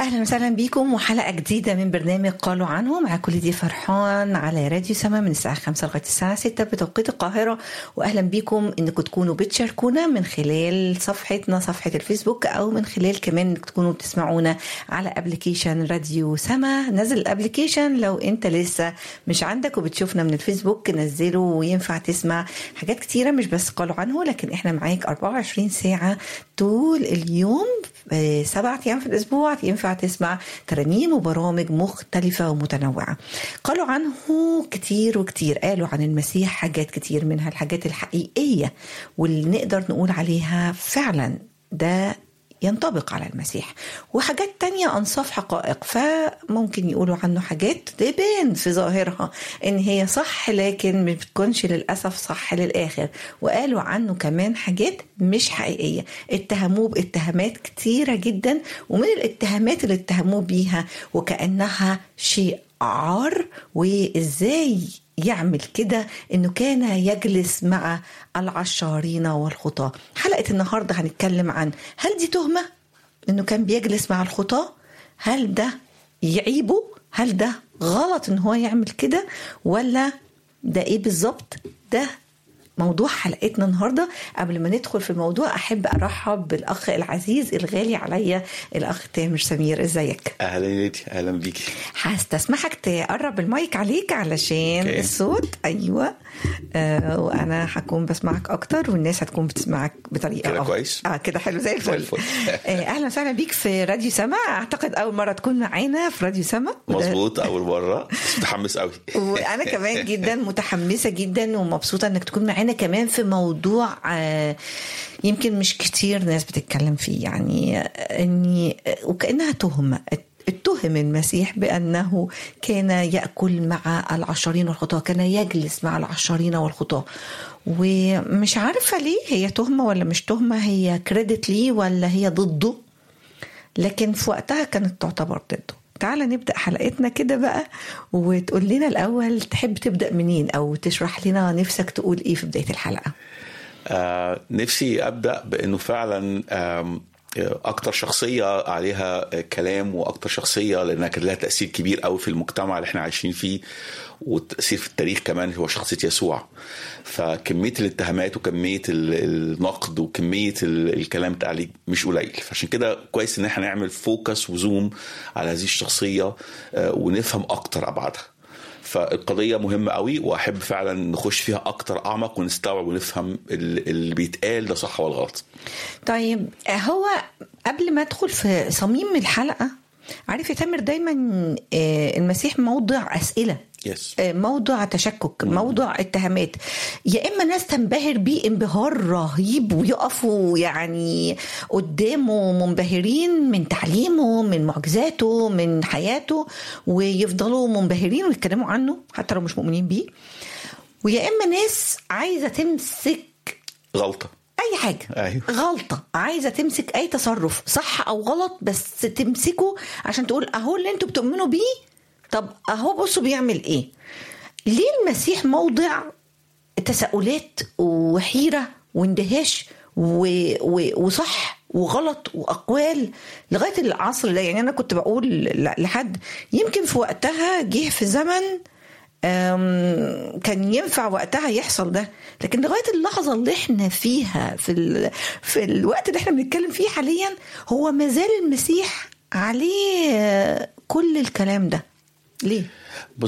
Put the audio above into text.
اهلا وسهلا بيكم وحلقه جديده من برنامج قالوا عنه مع كل دي فرحان على راديو سما من الساعه 5 لغايه الساعه 6 بتوقيت القاهره واهلا بيكم انكم تكونوا بتشاركونا من خلال صفحتنا صفحه الفيسبوك او من خلال كمان انكم تكونوا بتسمعونا على ابلكيشن راديو سما نزل الابلكيشن لو انت لسه مش عندك وبتشوفنا من الفيسبوك نزله وينفع تسمع حاجات كتيره مش بس قالوا عنه لكن احنا معاك 24 ساعه طول اليوم سبعة أيام في الأسبوع ينفع تسمع ترانيم وبرامج مختلفة ومتنوعة قالوا عنه كتير وكتير قالوا عن المسيح حاجات كتير منها الحاجات الحقيقية واللي نقدر نقول عليها فعلا ده ينطبق على المسيح وحاجات تانية أنصاف حقائق فممكن يقولوا عنه حاجات تبان في ظاهرها إن هي صح لكن ما بتكونش للأسف صح للآخر وقالوا عنه كمان حاجات مش حقيقية اتهموه باتهامات كتيرة جدا ومن الاتهامات اللي اتهموه بيها وكأنها شيء عار وإزاي يعمل كده انه كان يجلس مع العشارين والخطاة حلقة النهاردة هنتكلم عن هل دي تهمة انه كان بيجلس مع الخطاة هل ده يعيبه هل ده غلط ان هو يعمل كده ولا ده ايه بالظبط ده موضوع حلقتنا النهارده قبل ما ندخل في الموضوع احب ارحب بالاخ العزيز الغالي عليا الاخ تامر سمير ازيك اهلا ليدي اهلا بيكي هستسمحك تقرب المايك عليك علشان أوكي. الصوت ايوه آه وانا هكون بسمعك اكتر والناس هتكون بتسمعك بطريقه كده أفضل. كويس؟ اه كده حلو زي الفل, زي الفل. آه اهلا وسهلا بيك في راديو سما اعتقد اول مره تكون معانا في راديو سما وده- مظبوط اول مره بس متحمس قوي وانا كمان جدا متحمسه جدا ومبسوطه انك تكون معانا كمان في موضوع آه، يمكن مش كتير ناس بتتكلم فيه يعني آه، اني آه، وكانها تهمه اتهم المسيح بانه كان ياكل مع العشرين والخطاه كان يجلس مع العشرين والخطاه ومش عارفه ليه هي تهمه ولا مش تهمه هي كريدت ليه ولا هي ضده لكن في وقتها كانت تعتبر ضده تعالى نبدا حلقتنا كده بقى وتقول لنا الاول تحب تبدا منين او تشرح لنا نفسك تقول ايه في بدايه الحلقه آه نفسي ابدا بانه فعلا آم، اكتر شخصيه عليها كلام واكتر شخصيه لانها كان لها تاثير كبير قوي في المجتمع اللي احنا عايشين فيه والتاثير في التاريخ كمان هو شخصيه يسوع فكميه الاتهامات وكميه ال- النقد وكميه ال- الكلام بتاع عليه مش قليل فعشان كده كويس ان احنا نعمل فوكس وزوم على هذه الشخصيه آه، ونفهم اكتر ابعادها فالقضية مهمة قوي وأحب فعلا نخش فيها أكتر أعمق ونستوعب ونفهم ال- اللي بيتقال ده صح ولا غلط طيب هو قبل ما ادخل في صميم الحلقه عارف يا تامر دايما آه، المسيح موضع اسئله يس آه، موضع تشكك موضع اتهامات يا اما ناس تنبهر بيه انبهار رهيب ويقفوا يعني قدامه منبهرين من تعليمه من معجزاته من حياته ويفضلوا منبهرين ويتكلموا عنه حتى لو مش مؤمنين بيه ويا اما ناس عايزه تمسك غلطة اي حاجه أيوة. غلطه عايزه تمسك اي تصرف صح او غلط بس تمسكه عشان تقول اهو اللي انتوا بتؤمنوا بيه طب اهو بصوا بيعمل ايه ليه المسيح موضع تساؤلات وحيره واندهاش و... و... وصح وغلط واقوال لغايه العصر ده يعني انا كنت بقول ل- لحد يمكن في وقتها جه في زمن أم، كان ينفع وقتها يحصل ده لكن لغايه اللحظه اللي احنا فيها في ال... في الوقت اللي احنا بنتكلم فيه حاليا هو ما زال المسيح عليه آه، كل الكلام ده ليه